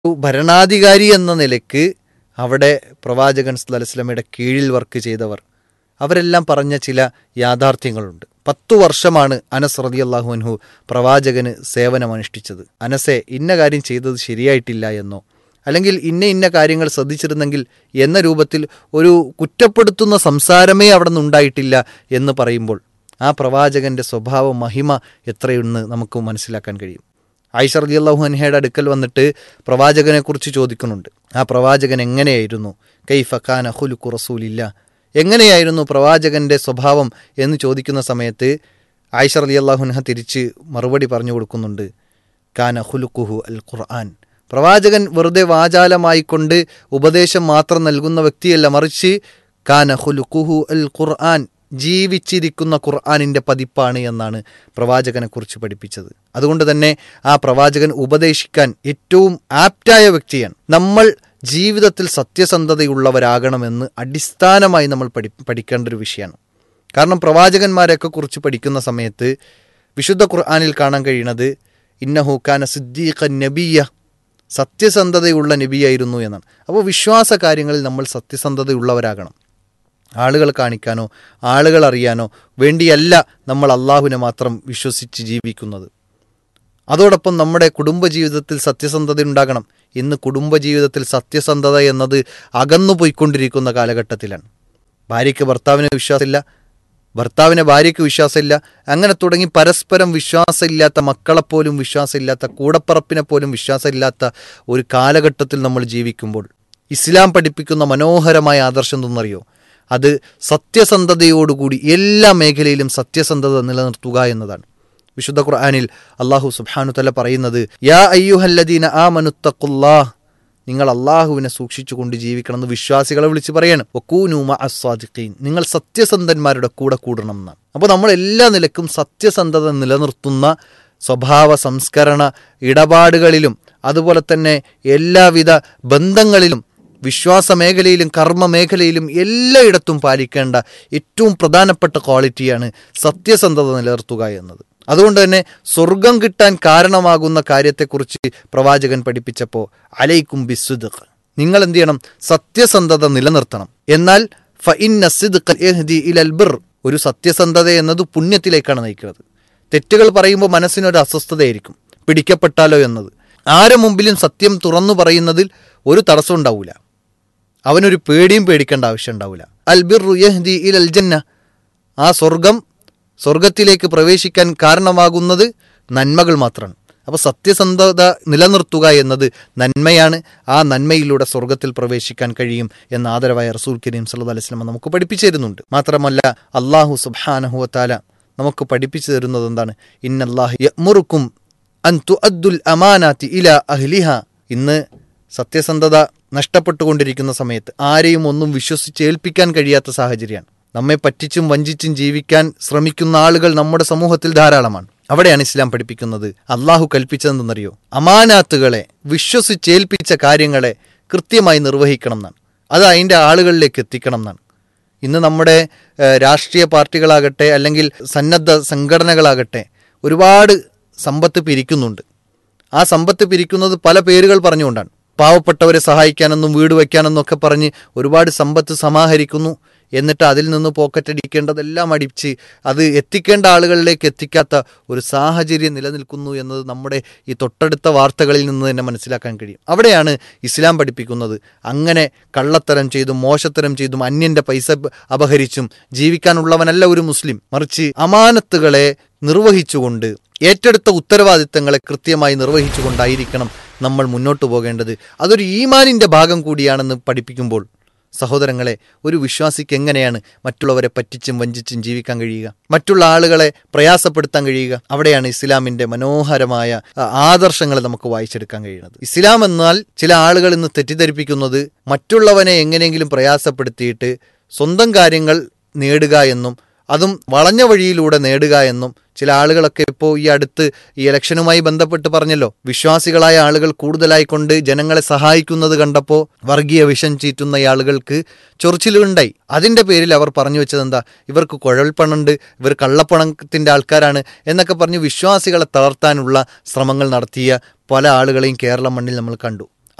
ഭരണാധികാരി എന്ന നിലയ്ക്ക് അവിടെ പ്രവാചകൻ സ്വലസ്ലമയുടെ കീഴിൽ വർക്ക് ചെയ്തവർ അവരെല്ലാം പറഞ്ഞ ചില യാഥാർത്ഥ്യങ്ങളുണ്ട് പത്തു വർഷമാണ് അനസ് റതി അള്ളാഹു അൻഹു പ്രവാചകന് സേവനമനുഷ്ഠിച്ചത് അനസെ ഇന്ന കാര്യം ചെയ്തത് ശരിയായിട്ടില്ല എന്നോ അല്ലെങ്കിൽ ഇന്ന ഇന്ന കാര്യങ്ങൾ ശ്രദ്ധിച്ചിരുന്നെങ്കിൽ എന്ന രൂപത്തിൽ ഒരു കുറ്റപ്പെടുത്തുന്ന സംസാരമേ അവിടെ നിന്ന് ഉണ്ടായിട്ടില്ല എന്ന് പറയുമ്പോൾ ആ പ്രവാചകന്റെ സ്വഭാവ മഹിമ എത്രയെന്ന് നമുക്ക് മനസ്സിലാക്കാൻ കഴിയും ആയിഷ റതി അള്ളാഹു അൻഹയുടെ അടുക്കൽ വന്നിട്ട് പ്രവാചകനെക്കുറിച്ച് ചോദിക്കുന്നുണ്ട് ആ പ്രവാചകൻ എങ്ങനെയായിരുന്നു കൈഫ ഖാൻ അഹുലുക്കു റസൂലില്ല എങ്ങനെയായിരുന്നു പ്രവാചകന്റെ സ്വഭാവം എന്ന് ചോദിക്കുന്ന സമയത്ത് ആയിഷ റതി അള്ളാഹുൻഹ തിരിച്ച് മറുപടി പറഞ്ഞു കൊടുക്കുന്നുണ്ട് ഖാൻ അഹുലുക്കുഹു അൽ ഖുർആൻ പ്രവാചകൻ വെറുതെ വാചാലമായിക്കൊണ്ട് ഉപദേശം മാത്രം നൽകുന്ന വ്യക്തിയല്ല മറിച്ച് ഖാൻ അഹുലുക്കുഹു അൽ ഖുർആൻ ജീവിച്ചിരിക്കുന്ന ഖുർആാനിൻ്റെ പതിപ്പാണ് എന്നാണ് പ്രവാചകനെക്കുറിച്ച് പഠിപ്പിച്ചത് അതുകൊണ്ട് തന്നെ ആ പ്രവാചകൻ ഉപദേശിക്കാൻ ഏറ്റവും ആപ്റ്റായ വ്യക്തിയാണ് നമ്മൾ ജീവിതത്തിൽ സത്യസന്ധതയുള്ളവരാകണമെന്ന് അടിസ്ഥാനമായി നമ്മൾ പഠി പഠിക്കേണ്ട ഒരു വിഷയമാണ് കാരണം പ്രവാചകന്മാരെയൊക്കെ കുറിച്ച് പഠിക്കുന്ന സമയത്ത് വിശുദ്ധ ഖുർആാനിൽ കാണാൻ കഴിയുന്നത് ഇന്നഹൂക്കാന സിദ്ദീഖ നബിയ സത്യസന്ധതയുള്ള നബിയായിരുന്നു എന്നാണ് അപ്പോൾ വിശ്വാസ കാര്യങ്ങളിൽ നമ്മൾ സത്യസന്ധതയുള്ളവരാകണം ആളുകൾ കാണിക്കാനോ ആളുകൾ അറിയാനോ വേണ്ടിയല്ല നമ്മൾ അള്ളാഹുവിനെ മാത്രം വിശ്വസിച്ച് ജീവിക്കുന്നത് അതോടൊപ്പം നമ്മുടെ കുടുംബജീവിതത്തിൽ സത്യസന്ധത ഉണ്ടാകണം ഇന്ന് കുടുംബജീവിതത്തിൽ സത്യസന്ധത എന്നത് അകന്നു പോയിക്കൊണ്ടിരിക്കുന്ന കാലഘട്ടത്തിലാണ് ഭാര്യയ്ക്ക് ഭർത്താവിന് വിശ്വാസമില്ല ഭർത്താവിന് ഭാര്യയ്ക്ക് വിശ്വാസമില്ല അങ്ങനെ തുടങ്ങി പരസ്പരം വിശ്വാസമില്ലാത്ത മക്കളെപ്പോലും വിശ്വാസമില്ലാത്ത കൂടപ്പറപ്പിനെ പോലും വിശ്വാസമില്ലാത്ത ഒരു കാലഘട്ടത്തിൽ നമ്മൾ ജീവിക്കുമ്പോൾ ഇസ്ലാം പഠിപ്പിക്കുന്ന മനോഹരമായ ആദർശം എന്തെന്നറിയോ അത് സത്യസന്ധതയോടുകൂടി എല്ലാ മേഖലയിലും സത്യസന്ധത നിലനിർത്തുക എന്നതാണ് വിശുദ്ധ ഖുർആാനിൽ അള്ളാഹു സുബ്ഹാനു തല പറയുന്നത് യാ അയ്യുഹല്ലദീന ആ മനുത്തക്കുല്ലാ നിങ്ങൾ അള്ളാഹുവിനെ സൂക്ഷിച്ചുകൊണ്ട് ജീവിക്കണം എന്ന് വിശ്വാസികളെ വിളിച്ച് പറയാണ് ഒക്കൂനൂമ അസ്വാദിഖീൻ നിങ്ങൾ സത്യസന്ധന്മാരുടെ കൂടെ കൂടണം എന്നാണ് അപ്പോൾ നമ്മൾ എല്ലാ നിലക്കും സത്യസന്ധത നിലനിർത്തുന്ന സ്വഭാവ സംസ്കരണ ഇടപാടുകളിലും അതുപോലെ തന്നെ എല്ലാവിധ ബന്ധങ്ങളിലും വിശ്വാസ മേഖലയിലും കർമ്മ മേഖലയിലും എല്ലായിടത്തും പാലിക്കേണ്ട ഏറ്റവും പ്രധാനപ്പെട്ട ക്വാളിറ്റിയാണ് സത്യസന്ധത നിലനിർത്തുക എന്നത് അതുകൊണ്ട് തന്നെ സ്വർഗം കിട്ടാൻ കാരണമാകുന്ന കാര്യത്തെക്കുറിച്ച് പ്രവാചകൻ പഠിപ്പിച്ചപ്പോൾ അലൈക്കും ബിസുദ് നിങ്ങൾ എന്ത് ചെയ്യണം സത്യസന്ധത നിലനിർത്തണം എന്നാൽ ഇലൽ ബിർ ഒരു സത്യസന്ധത എന്നത് പുണ്യത്തിലേക്കാണ് നയിക്കുന്നത് തെറ്റുകൾ പറയുമ്പോൾ മനസ്സിനൊരു അസ്വസ്ഥതയായിരിക്കും പിടിക്കപ്പെട്ടാലോ എന്നത് ആരെ മുമ്പിലും സത്യം തുറന്നു പറയുന്നതിൽ ഒരു തടസ്സം ഉണ്ടാവില്ല അവനൊരു പേടിയും പേടിക്കേണ്ട ആവശ്യം ഉണ്ടാവില്ല അൽ ബിർ യഹ്ദി ഇൽ അൽ ജന്ന ആ സ്വർഗം സ്വർഗത്തിലേക്ക് പ്രവേശിക്കാൻ കാരണമാകുന്നത് നന്മകൾ മാത്രമാണ് അപ്പോൾ സത്യസന്ധത നിലനിർത്തുക എന്നത് നന്മയാണ് ആ നന്മയിലൂടെ സ്വർഗത്തിൽ പ്രവേശിക്കാൻ കഴിയും എന്ന ആദരവായ റസൂൽ കരീം സല്ലു അലൈഹി സ്വലം നമുക്ക് പഠിപ്പിച്ചു തരുന്നുണ്ട് മാത്രമല്ല അള്ളാഹു സുബാനഹുവത്താല നമുക്ക് പഠിപ്പിച്ചു തരുന്നത് എന്താണ് ഇന്നല്ലാഹു യമുറുക്കും അൻ തു അദ്ദുൽ അമാനാത്തി ഇല അഹ്ലിഹ ഇന്ന് സത്യസന്ധത നഷ്ടപ്പെട്ടുകൊണ്ടിരിക്കുന്ന സമയത്ത് ആരെയും ഒന്നും വിശ്വസിച്ചേൽപ്പിക്കാൻ കഴിയാത്ത സാഹചര്യമാണ് നമ്മെ പറ്റിച്ചും വഞ്ചിച്ചും ജീവിക്കാൻ ശ്രമിക്കുന്ന ആളുകൾ നമ്മുടെ സമൂഹത്തിൽ ധാരാളമാണ് അവിടെയാണ് ഇസ്ലാം പഠിപ്പിക്കുന്നത് അള്ളാഹു കൽപ്പിച്ചതെന്നറിയോ അമാനാത്തുകളെ വിശ്വസിച്ചേൽപ്പിച്ച കാര്യങ്ങളെ കൃത്യമായി നിർവഹിക്കണം എന്നാണ് അത് അതിൻ്റെ ആളുകളിലേക്ക് എത്തിക്കണം എന്നാണ് ഇന്ന് നമ്മുടെ രാഷ്ട്രീയ പാർട്ടികളാകട്ടെ അല്ലെങ്കിൽ സന്നദ്ധ സംഘടനകളാകട്ടെ ഒരുപാട് സമ്പത്ത് പിരിക്കുന്നുണ്ട് ആ സമ്പത്ത് പിരിക്കുന്നത് പല പേരുകൾ പറഞ്ഞുകൊണ്ടാണ് പാവപ്പെട്ടവരെ സഹായിക്കാനെന്നും വീട് വയ്ക്കാനെന്നും ഒക്കെ പറഞ്ഞ് ഒരുപാട് സമ്പത്ത് സമാഹരിക്കുന്നു എന്നിട്ട് അതിൽ നിന്ന് പോക്കറ്റ് അടിക്കേണ്ടതെല്ലാം അടിച്ച് അത് എത്തിക്കേണ്ട ആളുകളിലേക്ക് എത്തിക്കാത്ത ഒരു സാഹചര്യം നിലനിൽക്കുന്നു എന്നത് നമ്മുടെ ഈ തൊട്ടടുത്ത വാർത്തകളിൽ നിന്ന് തന്നെ മനസ്സിലാക്കാൻ കഴിയും അവിടെയാണ് ഇസ്ലാം പഠിപ്പിക്കുന്നത് അങ്ങനെ കള്ളത്തരം ചെയ്തും മോശത്തരം ചെയ്തും അന്യന്റെ പൈസ അപഹരിച്ചും ജീവിക്കാനുള്ളവനല്ല ഒരു മുസ്ലിം മറിച്ച് അമാനത്തുകളെ നിർവഹിച്ചുകൊണ്ട് ഏറ്റെടുത്ത ഉത്തരവാദിത്തങ്ങളെ കൃത്യമായി നിർവഹിച്ചുകൊണ്ടായിരിക്കണം നമ്മൾ മുന്നോട്ട് പോകേണ്ടത് അതൊരു ഈമാനിൻ്റെ ഭാഗം കൂടിയാണെന്ന് പഠിപ്പിക്കുമ്പോൾ സഹോദരങ്ങളെ ഒരു വിശ്വാസിക്ക് എങ്ങനെയാണ് മറ്റുള്ളവരെ പറ്റിച്ചും വഞ്ചിച്ചും ജീവിക്കാൻ കഴിയുക മറ്റുള്ള ആളുകളെ പ്രയാസപ്പെടുത്താൻ കഴിയുക അവിടെയാണ് ഇസ്ലാമിന്റെ മനോഹരമായ ആദർശങ്ങളെ നമുക്ക് വായിച്ചെടുക്കാൻ കഴിയുന്നത് ഇസ്ലാം എന്നാൽ ചില ആളുകൾ ഇന്ന് തെറ്റിദ്ധരിപ്പിക്കുന്നത് മറ്റുള്ളവനെ എങ്ങനെയെങ്കിലും പ്രയാസപ്പെടുത്തിയിട്ട് സ്വന്തം കാര്യങ്ങൾ നേടുക എന്നും അതും വളഞ്ഞ വഴിയിലൂടെ നേടുക എന്നും ചില ആളുകളൊക്കെ ഇപ്പോൾ ഈ അടുത്ത് ഈ ഇലക്ഷനുമായി ബന്ധപ്പെട്ട് പറഞ്ഞല്ലോ വിശ്വാസികളായ ആളുകൾ കൂടുതലായിക്കൊണ്ട് ജനങ്ങളെ സഹായിക്കുന്നത് കണ്ടപ്പോൾ വർഗീയ വിഷം ചീറ്റുന്ന ആളുകൾക്ക് ചൊറിച്ചിലുണ്ടായി അതിൻ്റെ പേരിൽ അവർ പറഞ്ഞു വെച്ചത് എന്താ ഇവർക്ക് കുഴൽപ്പണുണ്ട് ഇവർ കള്ളപ്പണത്തിൻ്റെ ആൾക്കാരാണ് എന്നൊക്കെ പറഞ്ഞ് വിശ്വാസികളെ തളർത്താനുള്ള ശ്രമങ്ങൾ നടത്തിയ പല ആളുകളെയും കേരള മണ്ണിൽ നമ്മൾ കണ്ടു